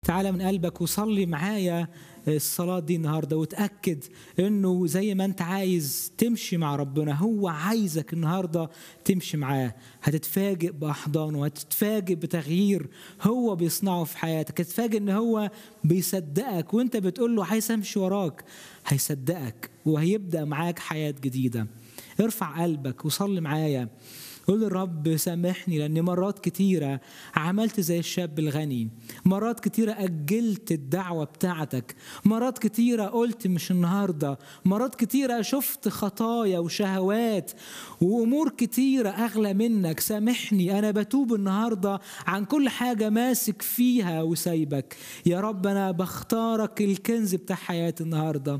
تعالى من قلبك وصلي معايا الصلاة دي النهاردة وتأكد انه زي ما انت عايز تمشي مع ربنا هو عايزك النهاردة تمشي معاه هتتفاجئ بأحضانه هتتفاجئ بتغيير هو بيصنعه في حياتك هتتفاجئ ان هو بيصدقك وانت بتقول له عايز امشي وراك هيصدقك وهيبدأ معاك حياة جديدة ارفع قلبك وصلي معايا قول الرب سامحني لأن مرات كتيرة عملت زي الشاب الغني مرات كتيرة أجلت الدعوة بتاعتك مرات كتيرة قلت مش النهاردة مرات كتيرة شفت خطايا وشهوات وأمور كتيرة أغلى منك سامحني أنا بتوب النهاردة عن كل حاجة ماسك فيها وسايبك يا رب أنا بختارك الكنز بتاع حياتي النهاردة